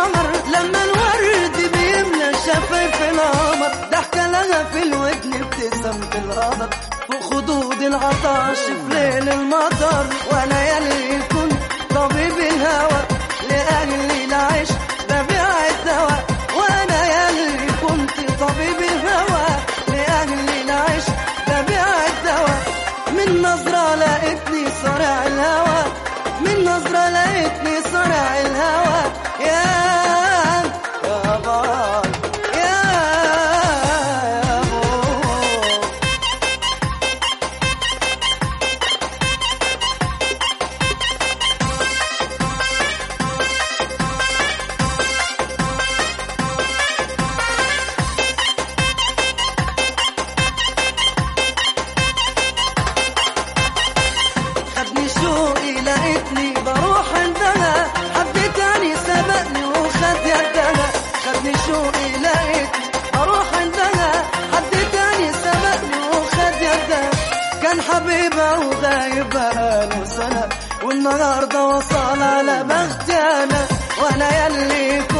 القمر لما الورد بيملى شفايف القمر ضحكة لها في الودن ابتسامة القدر فوق خدود العطش في ليل المطر وانا يلي كنت طبيب الهوى لأجل العشق ببيع الدواء وانا يلي كنت طبيب الهوى لأجل العشق ببيع الدواء من نظرة لقيتني صارع الهوى من نظرة لقيتني صارع الهوى يا يا باي يا يا بو خدني شوقي لقيتني بروح عندها حد تاني سبقني وخد يدها خدني شوقي لقيتني بروح عندها حد تاني سبقني وخد يدها كان حبيبها وغايب بقاله سنة والنهارده وصل على بختي انا وانا يلي